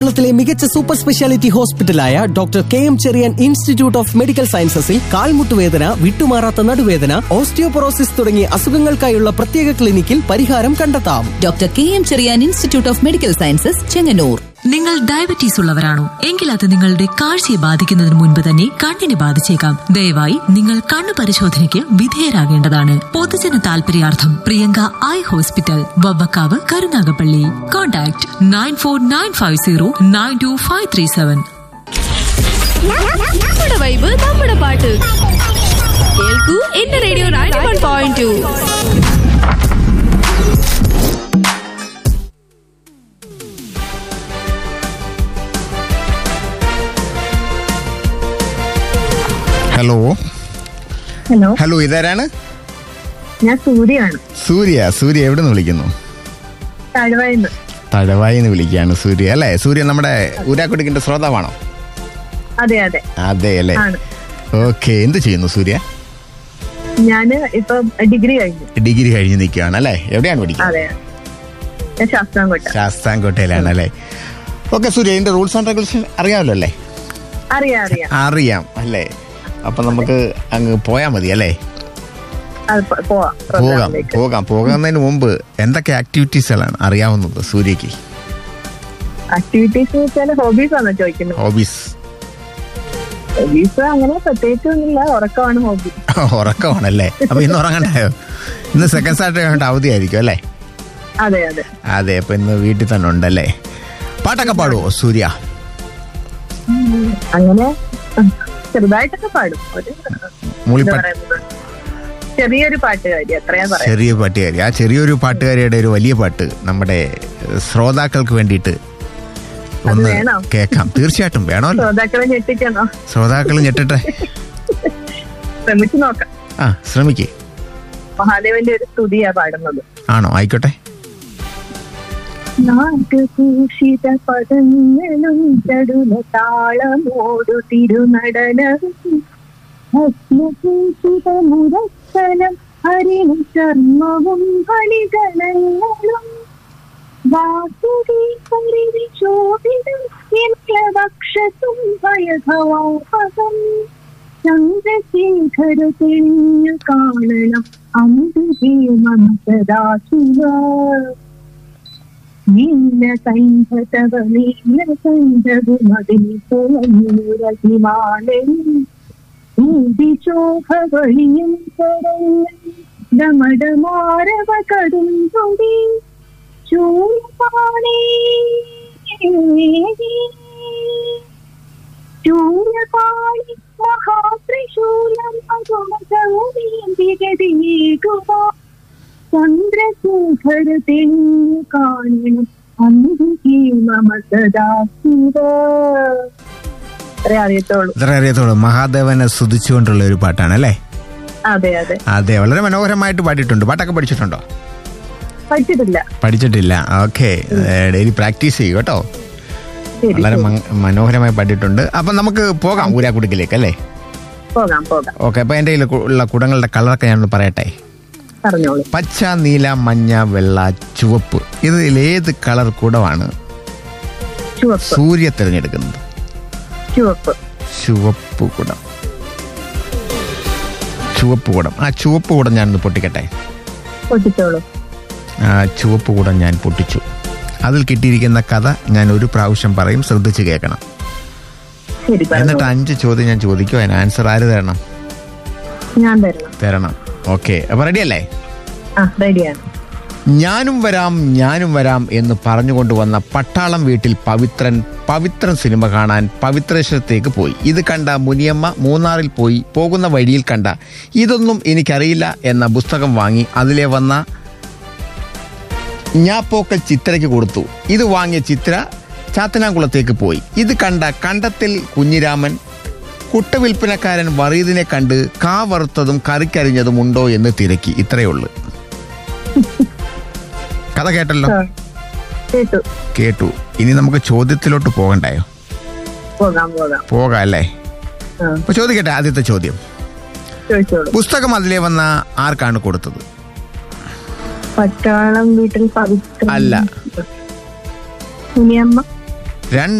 കേരളത്തിലെ മികച്ച super speciality ഹോസ്പിറ്റലായ doctor K M Cherian institute of medical സയൻസസിൽ കാൽമുട്ടുവേദന വിട്ടുമാറാത്ത നടുവേദന ഓസ്റ്റിയോപൊറോസിസ് തുടങ്ങിയ അസുഖങ്ങൾക്കായുള്ള പ്രത്യേക ക്ലിനിക്കിൽ പരിഹാരം കണ്ടെത്താം doctor K M Cherian institute of medical sciences Chengannur നിങ്ങൾ ഡയബറ്റീസ് ഉള്ളവരാണോ എങ്കിൽ അത് നിങ്ങളുടെ കാഴ്ചയെ ബാധിക്കുന്നതിന് മുൻപ് തന്നെ കണ്ണിനെ ബാധിച്ചേക്കാം ദയവായി നിങ്ങൾ കണ്ണു പരിശോധനയ്ക്ക് വിധേയരാകേണ്ടതാണ് പൊതുജന താൽപര്യാർത്ഥം Priyanka eye hospital Vavvakkavu Karunagappally contact nine four nine five zero nine two five three seven നമ്മുടെ വൈബ് നമ്മുടെ പാട്ട് കേൾക്കൂ എന്റെ radio ninety one point two hello hello hello ഇതാരാണ് ഞാൻ സൂര്യയാണ് സൂര്യ സൂര്യ എവിടെ നിന്ന് വിളിക്കുന്നു തഴവായിന്ന് തഴവായി എന്ന് വിളിക്കുകയാണ് സൂര്യ അല്ലേ സൂര്യ നമ്മുടെ ഊരാക്കുടിക്കിന്റെ ശ്രോതാവാണോ അതെ അതെ അതെ അല്ലേ ആണ് ഓക്കെ എന്ത് ചെയ്യുന്നു സൂര്യ ഞാന് ഇപ്പൊ ഡിഗ്രി കഴിഞ്ഞു ഡിഗ്രി കഴിഞ്ഞ് നിൽക്കുകയാണ് അല്ലേ എവിടെയാണ് പഠിക്കുന്നത് അതെ ഞാൻ ശാസ്താംകോട്ട ശാസ്താംകോട്ടയിലാണ് അല്ലേ ഓക്കെ സൂര്യ ഇതിന്റെ റൂൾസ് ആൻഡ് റെഗുലേഷൻ അറിയാമല്ലോ അല്ലേ അറിയാം അറിയാം അറിയാം അല്ലേ അപ്പൊ നമുക്ക് അങ്ങ് പോയാ മതി അല്ലേ അത് പോ- പോവാം പോകാം പ്രോഗ്രാമിലേക്ക് പോകാം പോകുന്നതിന് മുമ്പ് എന്തൊക്കെ ആക്ടിവിറ്റീസുകളാണ് അറിയാവുന്നത് സൂര്യക്ക് ആക്ടിവിറ്റീസ് വെച്ചാൽ ഹോബീസ് ആണോ ചോദിക്കുന്നത് ഹോബീസ് ഹോബീസ് അങ്ങനെ പ്രത്യേകിച്ച് ഒന്നുമില്ല ഉറക്കമാണ് ഹോബി ഉറക്കമാണല്ലേ അപ്പൊ ഇന്ന് ഉറങ്ങണ്ടായോ ഇന്ന് സെക്കൻഡ് സാറ്റർഡേ ആയിട്ട് അവധിയായിരിക്കും അല്ലേ അതെ അതെ അതെ അപ്പൊ ഇന്ന് വീട്ടിൽ തന്നെ ഉണ്ടല്ലേ പാട്ടൊക്കെ പാടുവോ സൂര്യ അങ്ങനെ ചെറുതായിട്ടൊക്കെ പാടും ഒരു എന്താ മൂളിപ്പാട്ട് പറയുന്നത് ചെറിയൊരു പാട്ടുകാരി അത്രയാ പറയാം ചെറിയ പാട്ടുകാരി ആ ചെറിയൊരു പാട്ടുകാരിയുടെ ഒരു വലിയ പാട്ട് നമ്മുടെ ശ്രോതാക്കൾക്ക് വേണ്ടിയിട്ട് ഒന്ന് വേണോ? കേൾക്കാം തീർച്ചയായിട്ടും വേണമല്ലോ ശ്രോതാക്കളെ ഞെട്ടിക്കണോ ശ്രോതാക്കൾ ഞെട്ടട്ടെ ശ്രമിച്ചു നോക്കാം ആ ശ്രമിക്കേ മഹാദേവന്റെ ഒരു സ്തുതിയാ പാടുന്നത് ആണോ ആയിക്കോട്ടെ നാഗഭൂഷിത പദങ്ങളും ചടുല താളമോടു തിരുനടനവും ഭസ്മഭൂഷിത മുരസ്സലം ഹരിണ ചർമ്മവും ഹളിഗണങ്ങളും വാസുകി പരിധി ശോഭിതം വക്ഷത്തും ഭയഭവാപകം ചന്ദ്രശേഖര തെളിഞ്ഞു കാണണം അമ്പുകേ മമ സദാശിവ നീല സൈന്ധവ നീല സൈന്ധവു മതിൽ ഹിമാലയം ശോഭവളിയും ഡമടമാരവ കടും തൊടി ചൂരപാണി ചൂരപാണി മഹാത്രിശൂലം അഗമസൗമീകുക ചന്ദ്രശേഖര തെളിഞ്ഞു കാണണം അന്തികേ മമ സദാശിവ അത്രേ അറിയത്തുള്ളൂ ഇത്ര അറിയത്തോളൂ മഹാദേവനെ സ്തുതിച്ചുകൊണ്ടുള്ള ഒരു പാട്ടാണ് അല്ലേ അതെ അതെ അതെ വളരെ മനോഹരമായിട്ട് പാടിയിട്ടുണ്ട് പാട്ടൊക്കെ പഠിച്ചിട്ടുണ്ടോ പഠിച്ചിട്ടില്ല പഠിച്ചിട്ടില്ല ഓക്കെ ഡെയിലി പ്രാക്ടീസ് ചെയ്യും കേട്ടോ ശരി വളരെ ശരി. മ- മനോഹരമായി പാടിയിട്ടുണ്ട് അപ്പൊ നമുക്ക് പോകാം ഊരാക്കുടുക്കിലേക്ക് അല്ലേ പോകാം പോകാം ഓക്കെ അപ്പൊ എന്റെ കയ്യിൽ ഉള്ള കുടങ്ങളുടെ കളറൊക്കെ ഞാനൊന്ന് പറയട്ടെ പറഞ്ഞോളൂ പച്ച നീല മഞ്ഞ വെള്ള ചുവപ്പ് ഇതിൽ ഏത് കളർ കുടമാണ് ചുവപ്പ് സൂര്യ തിരഞ്ഞെടുക്കുന്നത് ചുവപ്പ് ചുവപ്പ് കുടം ചുവപ്പ് കുടം ആ ചുവപ്പ് കുടം ഞാനൊന്ന് പൊട്ടിക്കട്ടെ പൊട്ടിച്ചോളൂ ആ ചുവപ്പ് കുടം ഞാൻ പൊട്ടിച്ചു അതിൽ കിട്ടിയിരിക്കുന്ന കഥ ഞാൻ ഒരു പ്രാവശ്യം പറയും ശ്രദ്ധിച്ച് കേൾക്കണം ശരി എന്നിട്ട് പറഞ്ഞു അഞ്ച് ചോദ്യം ഞാൻ ചോദിക്കും അതിന് ആൻസർ ആര് തരണം ഞാൻ തരണം തരണം ഓക്കെ അപ്പൊ റെഡിയല്ലേ ആ റെഡിയാണ് ഞാനും വരാം ഞാനും വരാം എന്ന് പറഞ്ഞുകൊണ്ട് വന്ന പട്ടാളം വീട്ടിൽ പവിത്രൻ പവിത്രൻ സിനിമ കാണാൻ പവിത്രേശ്വരത്തേക്ക് പോയി ഇത് കണ്ട മുനിയമ്മ മൂന്നാറിൽ പോയി പോകുന്ന വഴിയിൽ കണ്ട ഇതൊന്നും എനിക്കറിയില്ല എന്ന പുസ്തകം വാങ്ങി അതിലെ വന്ന ഞാപ്പോക്കൽ ചിത്രയ്ക്ക് കൊടുത്തു ഇത് വാങ്ങിയ ചിത്ര ചാത്തനാകുളത്തേക്ക് പോയി ഇത് കണ്ട കണ്ടത്തിൽ കുഞ്ഞിരാമൻ കുട്ടവിൽപ്പനക്കാരൻ വറീദിനെ കണ്ട് കാ വറുത്തതും കറിക്കരിഞ്ഞതും ഉണ്ടോ എന്ന് തിരക്കി ഇത്രയേ ഉള്ളൂ കഥ കേട്ടല്ലോ ആ, കേട്ടു കേട്ടു ഇനി നമുക്ക് ചോദ്യത്തിലോട്ട് പോകണ്ടായോ പോകാം പോകാം പോകാം അല്ലേ ആ അപ്പൊ ചോദിക്കട്ടെ ആദ്യത്തെ ചോദ്യം ചോദിച്ചോളൂ പുസ്തകം അതിലെ വന്ന ആർക്കാണ് കൊടുത്തത് പട്ടാളം വീട്ടിൽ പവിത്ര അല്ല. സുനിയമ്മ രണ്ട്